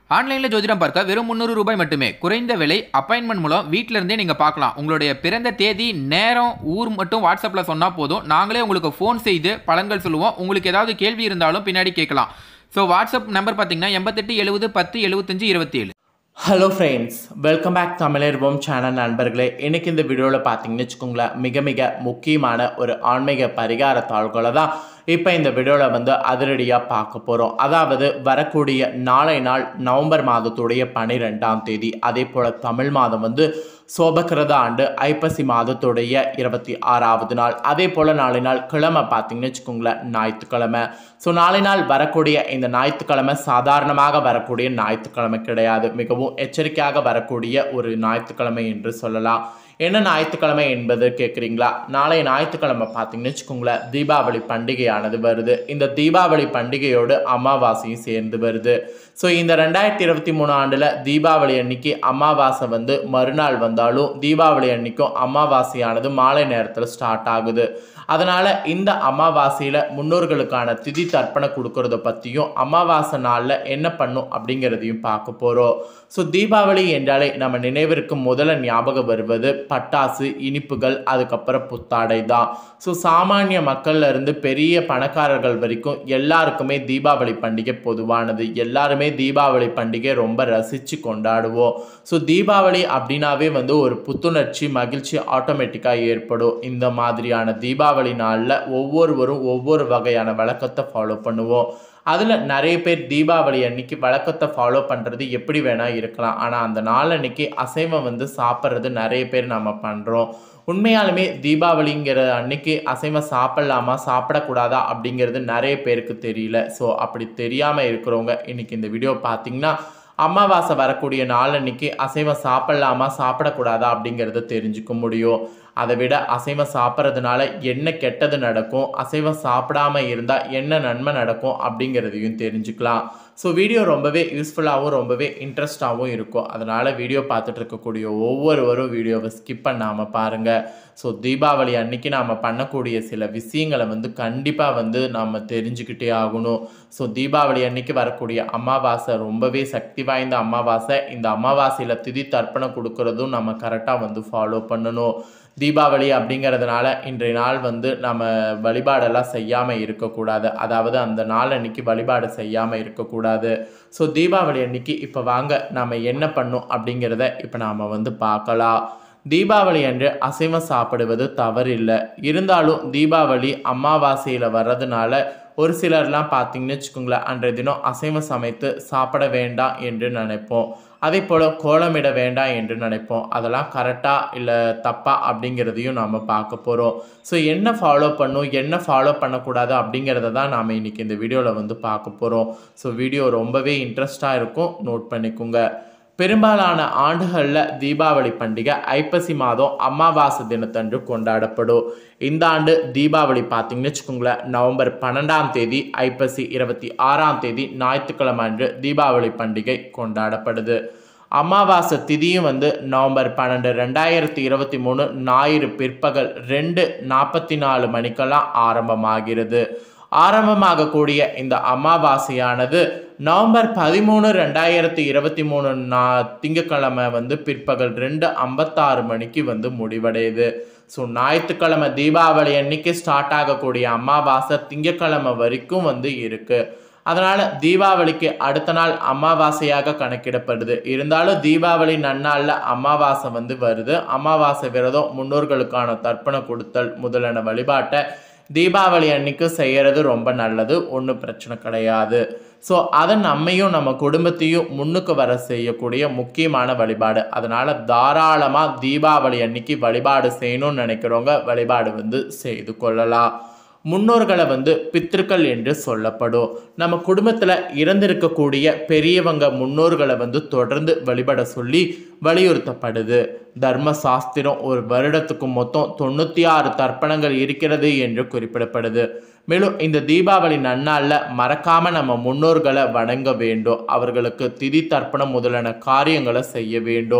ஆன்லைனில் ஜோதிடம் பார்க்க வெறும் முந்நூறு ரூபாய் மட்டுமே குறைந்த விலை அப்பாயின்மெண்ட் மூலம் வீட்டில இருந்தே நீங்கள் பார்க்கலாம் உங்களுடைய பிறந்த தேதி நேரம் ஊர் மட்டும் வாட்ஸ்அப்பில் சொன்னால் போதும் நாங்களே உங்களுக்கு ஃபோன் செய்து பலன்கள் சொல்லுவோம் உங்களுக்கு ஏதாவது கேள்வி இருந்தாலும் பின்னாடி கேட்கலாம் ஸோ வாட்ஸ்அப் நம்பர் பார்த்தீங்கன்னா எண்பத்தெட்டு எழுபது பத்து எழுபத்தஞ்சு இருபத்தி ஏழு ஹலோ ஃப்ரெண்ட்ஸ் வெல்கம் பேக் தமிழர்வோம் சேனல் நண்பர்களே இன்னைக்கு இந்த வீடியோவில் பார்த்தீங்கன்னு வச்சுக்கோங்களேன் மிக மிக முக்கியமான ஒரு ஆன்மீக பரிகார தாள்களை தான் இப்போ இந்த வீடியோவில் வந்து அதிரடியாக பார்க்க போகிறோம் அதாவது வரக்கூடிய நாளை நாள் நவம்பர் மாதத்துடைய பன்னிரெண்டாம் தேதி அதே போல் தமிழ் மாதம் வந்து சோபகிரத ஆண்டு ஐப்பசி மாதத்துடைய இருபத்தி ஆறாவது நாள் அதே போல் நாளை நாள் கிழமை பார்த்தீங்கன்னு வச்சுக்கோங்களேன் ஞாயிற்றுக்கிழமை ஸோ நாளை நாள் வரக்கூடிய இந்த ஞாயிற்றுக்கிழமை சாதாரணமாக வரக்கூடிய ஞாயிற்றுக்கிழமை கிடையாது மிகவும் எச்சரிக்கையாக வரக்கூடிய ஒரு ஞாயிற்றுக்கிழமை என்று சொல்லலாம் என்ன ஞாயிற்றுக்கிழமை என்பது கேட்குறீங்களா நாளை ஞாயிற்றுக்கிழமை பார்த்தீங்கன்னு வச்சுக்கோங்களேன் தீபாவளி பண்டிகையானது வருது இந்த தீபாவளி பண்டிகையோடு அமாவாசையும் சேர்ந்து வருது ஸோ இந்த ரெண்டாயிரத்தி இருபத்தி மூணு ஆண்டில் தீபாவளி அன்னைக்கு அமாவாசை வந்து மறுநாள் வந்தாலும் தீபாவளி அன்னைக்கும் அமாவாசையானது மாலை நேரத்தில் ஸ்டார்ட் ஆகுது அதனால் இந்த அமாவாசையில் முன்னோர்களுக்கான திதி தர்ப்பணம் கொடுக்கறத பற்றியும் அமாவாசை நாளில் என்ன பண்ணும் அப்படிங்கிறதையும் பார்க்க போகிறோம் ஸோ தீபாவளி என்றாலே நம்ம நினைவிற்கு முதல்ல ஞாபகம் வருவது பட்டாசு இனிப்புகள் அதுக்கப்புறம் புத்தாடை தான் ஸோ சாமானிய மக்கள்ல இருந்து பெரிய பணக்காரர்கள் வரைக்கும் எல்லாருக்குமே தீபாவளி பண்டிகை பொதுவானது எல்லாருமே தீபாவளி பண்டிகை ரொம்ப ரசித்து கொண்டாடுவோம் ஸோ தீபாவளி அப்படின்னாவே வந்து ஒரு புத்துணர்ச்சி மகிழ்ச்சி ஆட்டோமேட்டிக்காக ஏற்படும் இந்த மாதிரியான தீபாவளி நாளில் ஒவ்வொருவரும் ஒவ்வொரு வகையான வழக்கத்தை ஃபாலோ பண்ணுவோம் அதில் நிறைய பேர் தீபாவளி அன்னைக்கு வழக்கத்தை ஃபாலோ பண்ணுறது எப்படி வேணால் இருக்கலாம் ஆனால் அந்த நாள் அன்னைக்கு அசைவம் வந்து சாப்பிட்றது நிறைய பேர் நம்ம பண்ணுறோம் உண்மையாலுமே தீபாவளிங்கிற அன்னைக்கு அசைவம் சாப்பிட்லாமா சாப்பிடக்கூடாதா அப்படிங்கிறது நிறைய பேருக்கு தெரியல ஸோ அப்படி தெரியாமல் இருக்கிறவங்க இன்னைக்கு இந்த வீடியோ பார்த்தீங்கன்னா அமாவாசை வரக்கூடிய நாள் அன்னைக்கு அசைவம் சாப்பிட்லாமா சாப்பிடக்கூடாதா அப்படிங்கிறத தெரிஞ்சுக்க முடியும் அதை விட அசைவம் சாப்பிட்றதுனால என்ன கெட்டது நடக்கும் அசைவம் சாப்பிடாம இருந்தால் என்ன நன்மை நடக்கும் அப்படிங்கிறதையும் தெரிஞ்சுக்கலாம் ஸோ வீடியோ ரொம்பவே யூஸ்ஃபுல்லாகவும் ரொம்பவே இன்ட்ரெஸ்டாகவும் இருக்கும் அதனால் வீடியோ பார்த்துட்டு இருக்கக்கூடிய ஒவ்வொருவரும் வீடியோவை ஸ்கிப் பண்ணாமல் பாருங்கள் ஸோ தீபாவளி அன்னைக்கு நாம் பண்ணக்கூடிய சில விஷயங்களை வந்து கண்டிப்பாக வந்து நாம் தெரிஞ்சுக்கிட்டே ஆகணும் ஸோ தீபாவளி அன்னைக்கு வரக்கூடிய அமாவாசை ரொம்பவே சக்தி வாய்ந்த அமாவாசை இந்த அமாவாசையில் திதி தர்ப்பணம் கொடுக்கறதும் நம்ம கரெக்டாக வந்து ஃபாலோ பண்ணணும் தீபாவளி அப்படிங்கிறதுனால இன்றைய நாள் வந்து நம்ம வழிபாடெல்லாம் செய்யாமல் இருக்கக்கூடாது அதாவது அந்த நாள் அன்னைக்கு வழிபாடு செய்யாமல் இருக்கக்கூடாது ஸோ தீபாவளி அன்னைக்கு இப்போ வாங்க நம்ம என்ன பண்ணோம் அப்படிங்கிறத இப்போ நாம் வந்து பார்க்கலாம் தீபாவளி அன்று அசைவம் சாப்பிடுவது தவறில்லை இருந்தாலும் தீபாவளி அமாவாசையில் வர்றதுனால ஒரு சிலர்லாம் பார்த்தீங்கன்னு வச்சுக்கோங்களேன் அன்றைய தினம் அசைவம் சமைத்து சாப்பிட வேண்டாம் என்று நினைப்போம் அதே போல் கோலமிட வேண்டாம் என்று நினைப்போம் அதெல்லாம் கரெக்டாக இல்லை தப்பா அப்படிங்கிறதையும் நாம் பார்க்க போகிறோம் ஸோ என்ன ஃபாலோ பண்ணும் என்ன ஃபாலோ பண்ணக்கூடாது அப்படிங்கிறத தான் நாம் இன்றைக்கி இந்த வீடியோவில் வந்து பார்க்க போகிறோம் ஸோ வீடியோ ரொம்பவே இன்ட்ரெஸ்டாக இருக்கும் நோட் பண்ணிக்கோங்க பெரும்பாலான ஆண்டுகளில் தீபாவளி பண்டிகை ஐப்பசி மாதம் அமாவாசை தினத்தன்று கொண்டாடப்படும் இந்த ஆண்டு தீபாவளி பார்த்தீங்கன்னு வச்சுக்கோங்களேன் நவம்பர் பன்னெண்டாம் தேதி ஐப்பசி இருபத்தி ஆறாம் தேதி ஞாயிற்றுக்கிழமை அன்று தீபாவளி பண்டிகை கொண்டாடப்படுது அமாவாசை திதியும் வந்து நவம்பர் பன்னெண்டு ரெண்டாயிரத்தி இருபத்தி மூணு ஞாயிறு பிற்பகல் ரெண்டு நாற்பத்தி நாலு மணிக்கெல்லாம் ஆரம்பமாகிறது ஆரம்பமாகக்கூடிய இந்த அமாவாசையானது நவம்பர் பதிமூணு ரெண்டாயிரத்தி இருபத்தி மூணு நா திங்கக்கிழமை வந்து பிற்பகல் ரெண்டு ஐம்பத்தாறு மணிக்கு வந்து முடிவடையுது ஸோ ஞாயிற்றுக்கிழமை தீபாவளி அன்னைக்கு ஸ்டார்ட் ஆகக்கூடிய அமாவாசை திங்கக்கிழமை வரைக்கும் வந்து இருக்குது அதனால் தீபாவளிக்கு அடுத்த நாள் அமாவாசையாக கணக்கிடப்படுது இருந்தாலும் தீபாவளி நன்னாளில் அமாவாசை வந்து வருது அமாவாசை விரதம் முன்னோர்களுக்கான தர்ப்பணம் கொடுத்தல் முதலான வழிபாட்டை தீபாவளி அன்னைக்கு செய்கிறது ரொம்ப நல்லது ஒன்றும் பிரச்சனை கிடையாது ஸோ அதை நம்மையும் நம்ம குடும்பத்தையும் முன்னுக்கு வர செய்யக்கூடிய முக்கியமான வழிபாடு அதனால் தாராளமாக தீபாவளி அன்னைக்கு வழிபாடு செய்யணும்னு நினைக்கிறவங்க வழிபாடு வந்து செய்து கொள்ளலாம் முன்னோர்களை வந்து பித்திருக்கள் என்று சொல்லப்படும் நம்ம குடும்பத்தில் இறந்திருக்கக்கூடிய பெரியவங்க முன்னோர்களை வந்து தொடர்ந்து வழிபட சொல்லி வலியுறுத்தப்படுது தர்ம சாஸ்திரம் ஒரு வருடத்துக்கு மொத்தம் தொண்ணூற்றி ஆறு தர்ப்பணங்கள் இருக்கிறது என்று குறிப்பிடப்படுது மேலும் இந்த தீபாவளி நன்னாளில் மறக்காம நம்ம முன்னோர்களை வணங்க வேண்டும் அவர்களுக்கு திதி தர்ப்பணம் முதலான காரியங்களை செய்ய வேண்டும்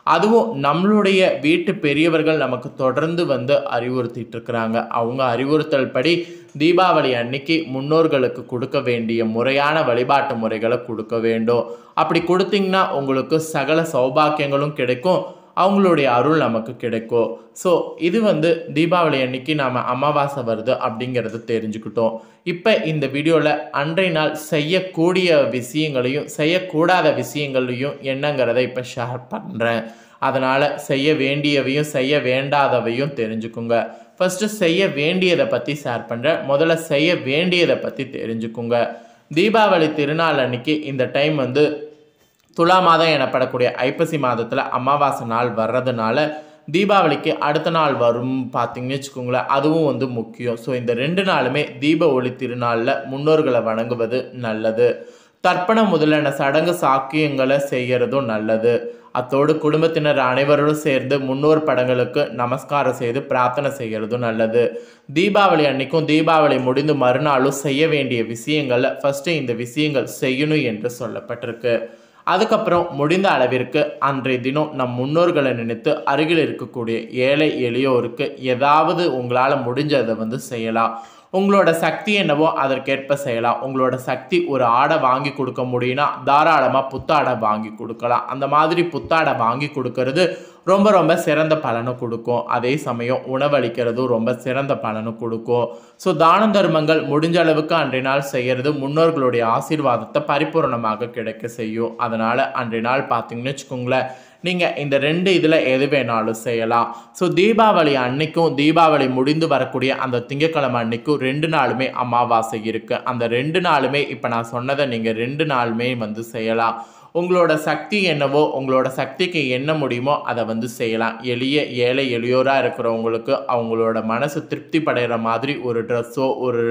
அதுவும் நம்மளுடைய வீட்டு பெரியவர்கள் நமக்கு தொடர்ந்து வந்து அறிவுறுத்திட்டு இருக்கிறாங்க அவங்க அறிவுறுத்தல் படி தீபாவளி அன்னைக்கு முன்னோர்களுக்கு கொடுக்க வேண்டிய முறையான வழிபாட்டு முறைகளை கொடுக்க வேண்டும் அப்படி கொடுத்தீங்கன்னா உங்களுக்கு சகல சௌபாக்கியங்களும் கிடைக்கும் அவங்களுடைய அருள் நமக்கு கிடைக்கும் ஸோ இது வந்து தீபாவளி அன்னைக்கு நாம் அமாவாசை வருது அப்படிங்கிறது தெரிஞ்சுக்கிட்டோம் இப்போ இந்த வீடியோவில் அன்றைய நாள் செய்யக்கூடிய விஷயங்களையும் செய்யக்கூடாத விஷயங்களையும் என்னங்கிறத இப்போ ஷேர் பண்ணுறேன் அதனால் செய்ய வேண்டியவையும் செய்ய வேண்டாதவையும் தெரிஞ்சுக்குங்க ஃபஸ்ட்டு செய்ய வேண்டியதை பற்றி ஷேர் பண்ணுறேன் முதல்ல செய்ய வேண்டியதை பற்றி தெரிஞ்சுக்குங்க தீபாவளி திருநாள் அன்னைக்கு இந்த டைம் வந்து துலா மாதம் எனப்படக்கூடிய ஐப்பசி மாதத்தில் அமாவாசை நாள் வர்றதுனால தீபாவளிக்கு அடுத்த நாள் வரும் பார்த்தீங்கன்னு வச்சுக்கோங்களேன் அதுவும் வந்து முக்கியம் ஸோ இந்த ரெண்டு நாளுமே தீப ஒளி திருநாளில் முன்னோர்களை வணங்குவது நல்லது தர்ப்பணம் முதலான சடங்கு சாக்கியங்களை செய்கிறதும் நல்லது அத்தோடு குடும்பத்தினர் அனைவரோடும் சேர்ந்து முன்னோர் படங்களுக்கு நமஸ்காரம் செய்து பிரார்த்தனை செய்கிறதும் நல்லது தீபாவளி அன்னைக்கும் தீபாவளி முடிந்து மறுநாளும் செய்ய வேண்டிய விஷயங்களில் ஃபஸ்ட்டு இந்த விஷயங்கள் செய்யணும் என்று சொல்லப்பட்டிருக்கு அதுக்கப்புறம் முடிந்த அளவிற்கு அன்றைய தினம் நம் முன்னோர்களை நினைத்து அருகில் இருக்கக்கூடிய ஏழை எளியோருக்கு ஏதாவது உங்களால் முடிஞ்சதை வந்து செய்யலாம் உங்களோட சக்தி என்னவோ அதற்கேற்ப செய்யலாம் உங்களோட சக்தி ஒரு ஆடை வாங்கி கொடுக்க முடியும்னா தாராளமாக புத்தாடை வாங்கி கொடுக்கலாம் அந்த மாதிரி புத்தாடை வாங்கி கொடுக்கறது ரொம்ப ரொம்ப சிறந்த பலனை கொடுக்கும் அதே சமயம் உணவளிக்கிறதும் ரொம்ப சிறந்த பலனை கொடுக்கும் ஸோ தான தர்மங்கள் முடிஞ்ச அளவுக்கு அன்றைய நாள் செய்கிறது முன்னோர்களுடைய ஆசீர்வாதத்தை பரிபூரணமாக கிடைக்க செய்யும் அதனால் அன்றைய நாள் பார்த்தீங்கன்னு வச்சுக்கோங்களேன் நீங்கள் இந்த ரெண்டு இதில் எது வேணாலும் செய்யலாம் ஸோ தீபாவளி அன்னைக்கும் தீபாவளி முடிந்து வரக்கூடிய அந்த திங்கட்கிழமை அன்னைக்கும் ரெண்டு நாளுமே அமாவாசை இருக்குது அந்த ரெண்டு நாளுமே இப்போ நான் சொன்னதை நீங்கள் ரெண்டு நாளுமே வந்து செய்யலாம் உங்களோட சக்தி என்னவோ உங்களோட சக்திக்கு என்ன முடியுமோ அதை வந்து செய்யலாம் எளிய ஏழை எளியோராக இருக்கிறவங்களுக்கு அவங்களோட மனசு திருப்தி படைகிற மாதிரி ஒரு ட்ரெஸ்ஸோ ஒரு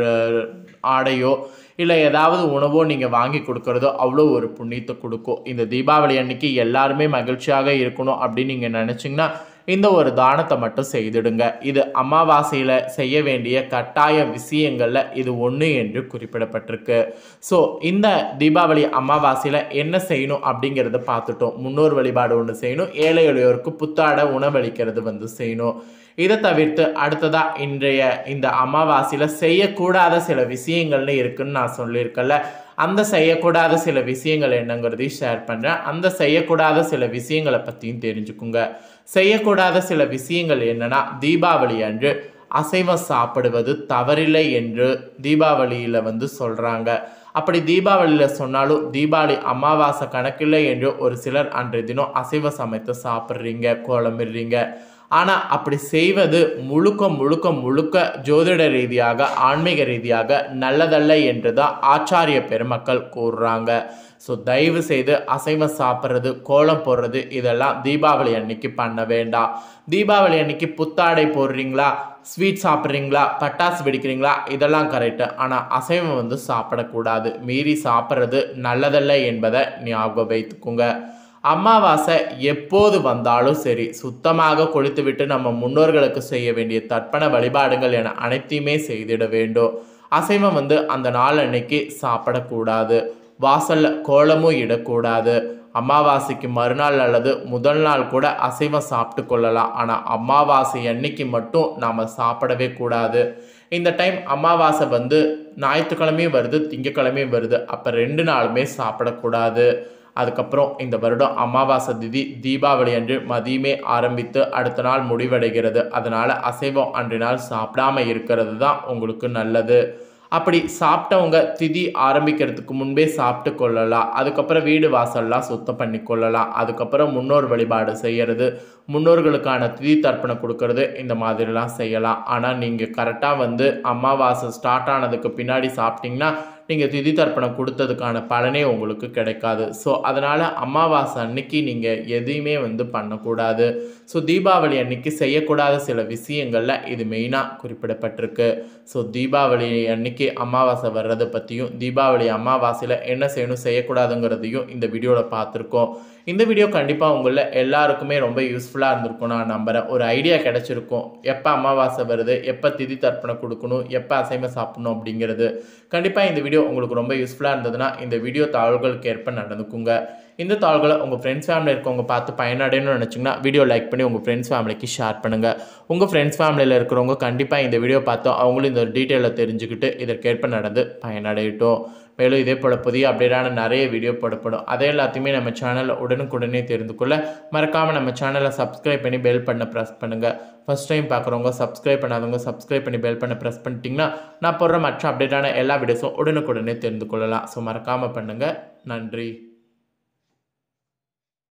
ஆடையோ இல்லை ஏதாவது உணவோ நீங்கள் வாங்கி கொடுக்குறதோ அவ்வளோ ஒரு புண்ணியத்தை கொடுக்கும் இந்த தீபாவளி அன்னைக்கு எல்லாருமே மகிழ்ச்சியாக இருக்கணும் அப்படின்னு நீங்கள் நினச்சிங்கன்னா இந்த ஒரு தானத்தை மட்டும் செய்திடுங்க இது அமாவாசையில் செய்ய வேண்டிய கட்டாய விஷயங்களில் இது ஒன்று என்று குறிப்பிடப்பட்டிருக்கு ஸோ இந்த தீபாவளி அமாவாசையில் என்ன செய்யணும் அப்படிங்கிறத பார்த்துட்டோம் முன்னோர் வழிபாடு ஒன்று செய்யணும் ஏழை எளியோருக்கு புத்தாட உணவளிக்கிறது வந்து செய்யணும் இதை தவிர்த்து அடுத்ததா இன்றைய இந்த அமாவாசையில் செய்யக்கூடாத சில விஷயங்கள்னு இருக்குன்னு நான் சொல்லியிருக்கல அந்த செய்யக்கூடாத சில விஷயங்கள் என்னங்கிறதையும் ஷேர் பண்ணுறேன் அந்த செய்யக்கூடாத சில விஷயங்களை பற்றியும் தெரிஞ்சுக்குங்க செய்யக்கூடாத சில விஷயங்கள் என்னன்னா தீபாவளி அன்று அசைவம் சாப்பிடுவது தவறில்லை என்று தீபாவளியில் வந்து சொல்கிறாங்க அப்படி தீபாவளியில் சொன்னாலும் தீபாவளி அமாவாசை கணக்கில்லை என்று ஒரு சிலர் அன்றைய தினம் அசைவ சமைத்து சாப்பிட்றீங்க கோலமிடுறீங்க ஆனால் அப்படி செய்வது முழுக்க முழுக்க முழுக்க ஜோதிட ரீதியாக ஆன்மீக ரீதியாக நல்லதல்ல என்று தான் ஆச்சாரிய பெருமக்கள் கூறுறாங்க ஸோ தயவு செய்து அசைவம் சாப்பிட்றது கோலம் போடுறது இதெல்லாம் தீபாவளி அன்னைக்கு பண்ண வேண்டாம் தீபாவளி அன்னைக்கு புத்தாடை போடுறீங்களா ஸ்வீட் சாப்பிட்றீங்களா பட்டாசு வெடிக்கிறீங்களா இதெல்லாம் கரெக்டு ஆனால் அசைவம் வந்து சாப்பிடக்கூடாது மீறி சாப்பிட்றது நல்லதல்ல என்பதை ஞாபகம் வைத்துக்குங்க அமாவாசை எப்போது வந்தாலும் சரி சுத்தமாக கொளுத்துவிட்டு நம்ம முன்னோர்களுக்கு செய்ய வேண்டிய தர்ப்பண வழிபாடுகள் என அனைத்தையுமே செய்திட வேண்டும் அசைவம் வந்து அந்த நாள் அன்னைக்கு சாப்பிடக்கூடாது வாசல்ல கோலமும் இடக்கூடாது அமாவாசைக்கு மறுநாள் அல்லது முதல் நாள் கூட அசைவம் சாப்பிட்டு கொள்ளலாம் ஆனால் அமாவாசை அன்னைக்கு மட்டும் நாம் சாப்பிடவே கூடாது இந்த டைம் அமாவாசை வந்து ஞாயிற்றுக்கிழமையும் வருது திங்கக்கிழமையும் வருது அப்போ ரெண்டு நாளுமே சாப்பிடக்கூடாது அதுக்கப்புறம் இந்த வருடம் அமாவாசை திதி தீபாவளி அன்று மதியமே ஆரம்பித்து அடுத்த நாள் முடிவடைகிறது அதனால் அசைவம் அன்றைய நாள் சாப்பிடாம இருக்கிறது தான் உங்களுக்கு நல்லது அப்படி சாப்பிட்டவங்க திதி ஆரம்பிக்கிறதுக்கு முன்பே சாப்பிட்டு கொள்ளலாம் அதுக்கப்புறம் வீடு வாசல்லாம் சுத்தம் பண்ணி கொள்ளலாம் அதுக்கப்புறம் முன்னோர் வழிபாடு செய்கிறது முன்னோர்களுக்கான திதி தர்ப்பணம் கொடுக்கறது இந்த மாதிரிலாம் செய்யலாம் ஆனால் நீங்கள் கரெக்டாக வந்து அமாவாசை ஸ்டார்ட் ஆனதுக்கு பின்னாடி சாப்பிட்டீங்கன்னா நீங்கள் திதி தர்ப்பணம் கொடுத்ததுக்கான பலனே உங்களுக்கு கிடைக்காது ஸோ அதனால் அமாவாசை அன்னைக்கு நீங்கள் எதையுமே வந்து பண்ணக்கூடாது ஸோ தீபாவளி அன்னைக்கு செய்யக்கூடாத சில விஷயங்களில் இது மெயினாக குறிப்பிடப்பட்டிருக்கு ஸோ தீபாவளி அன்னைக்கு அமாவாசை வர்றதை பற்றியும் தீபாவளி அமாவாசையில் என்ன செய்யணும் செய்யக்கூடாதுங்கிறதையும் இந்த வீடியோவில் பார்த்துருக்கோம் இந்த வீடியோ கண்டிப்பாக உங்களில் எல்லாருக்குமே ரொம்ப யூஸ்ஃபுல்லாக இருந்திருக்கும் நான் நம்புகிறேன் ஒரு ஐடியா கிடச்சிருக்கும் எப்போ அமாவாசை வருது எப்போ திதி தர்ப்பணம் கொடுக்கணும் எப்போ அசைவம் சாப்பிடணும் அப்படிங்கிறது கண்டிப்பாக இந்த வீடியோ வீடியோ உங்களுக்கு ரொம்ப யூஸ்ஃபுல்லாக இருந்ததுன்னா இந்த வீடியோ தாள்களுக்கு ஏற்ப நடந்துக்குங்க இந்த தாள்களை உங்கள் ஃப்ரெண்ட்ஸ் ஃபேமிலி இருக்கவங்க பார்த்து பயனடையணும்னு நினச்சிங்கன்னா வீடியோ லைக் பண்ணி உங்கள் ஃப்ரெண்ட்ஸ் ஃபேமிலிக்கு ஷேர் பண்ணுங்கள் உங்கள் ஃப்ரெண்ட்ஸ் ஃபேமிலியில் இருக்கிறவங்க கண்டிப்பாக இந்த வீடியோ பார்த்து அவங்களும் இந்த டீட்டெயிலை தெரிஞ்சுக்கிட்டு இதற்கேற்ப நடந்து பயனடையட்டும் மேலும் இதே போல் புதிய அப்டேட்டான நிறைய வீடியோ போடப்படும் அதே எல்லாத்தையுமே நம்ம சேனலில் உடனுக்குடனே தெரிந்து கொள்ள மறக்காமல் நம்ம சேனலை சப்ஸ்கிரைப் பண்ணி பெல் பண்ண ப்ரெஸ் பண்ணுங்கள் ஃபஸ்ட் டைம் பார்க்குறவங்க சப்ஸ்கிரைப் பண்ணாதவங்க சப்ஸ்கிரைப் பண்ணி பெல் பண்ண ப்ரெஸ் பண்ணிட்டீங்கன்னா நான் போடுற மற்ற அப்டேட்டான எல்லா வீடியோஸும் உடனுக்குடனே தெரிந்து கொள்ளலாம் ஸோ மறக்காமல் பண்ணுங்கள் நன்றி